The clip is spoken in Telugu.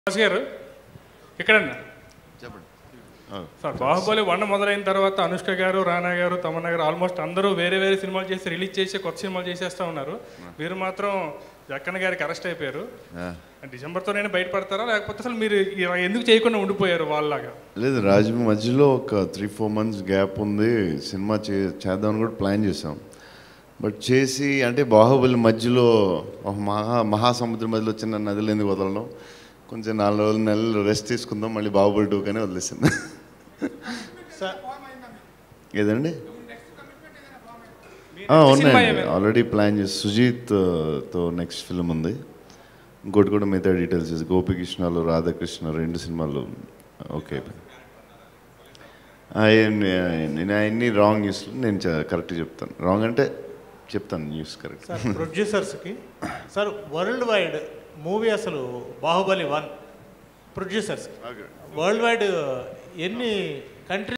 రాజు గారు ఇక్కడన్నా చెప్పండి సార్ బాహుబలి వన్ మొదలైన తర్వాత అనుష్క గారు రానా గారు తమన్నా గారు ఆల్మోస్ట్ అందరూ వేరే వేరే సినిమాలు చేసి రిలీజ్ చేసి కొత్త సినిమాలు చేసేస్తా ఉన్నారు మీరు మాత్రం జక్కన్న గారికి అరెస్ట్ అయిపోయారు డిసెంబర్తో నేను బయటపడతారా లేకపోతే అసలు మీరు ఇలా ఎందుకు చేయకుండా ఉండిపోయారు వాళ్ళలాగా లేదు రాజు మధ్యలో ఒక త్రీ ఫోర్ మంత్స్ గ్యాప్ ఉంది సినిమా చే చేద్దామని కూడా ప్లాన్ చేసాం బట్ చేసి అంటే బాహుబలి మధ్యలో ఒక మహా మహాసముద్రం మధ్యలో చిన్న నదులు ఎందుకు వదలడం కొంచెం నాలుగు రోజులు నెలలు రెస్ట్ తీసుకుందాం మళ్ళీ బాహుబలి టూ కానీ వదిలేసింది సార్ ఏదండి మీ ఆ, next సినిమా ఉన్నాయండి ఏమైనా? ఆల్రెడీ ప్లాన్ చేసి సుజీత్ ఆ, తో నెక్స్ట్ ఫిల్మ్ ఉంది ఇంకోటి కూడా మిగతా డీటెయిల్స్ చేసి గోపికృష్ణలు రాధాకృష్ణ రెండు సినిమాలు ఓకే నేను అన్ని రాంగ్ న్యూస్లు నేను కరెక్ట్ చెప్తాను రాంగ్ అంటే చెప్తాను న్యూస్ కరెక్ట్ సార్ ప్రొడ్యూసర్స్కి సార్ వరల్డ్ వైడ్ మూవీ అసలు Baahubali one producers world wide ఎన్ని కంట్రీ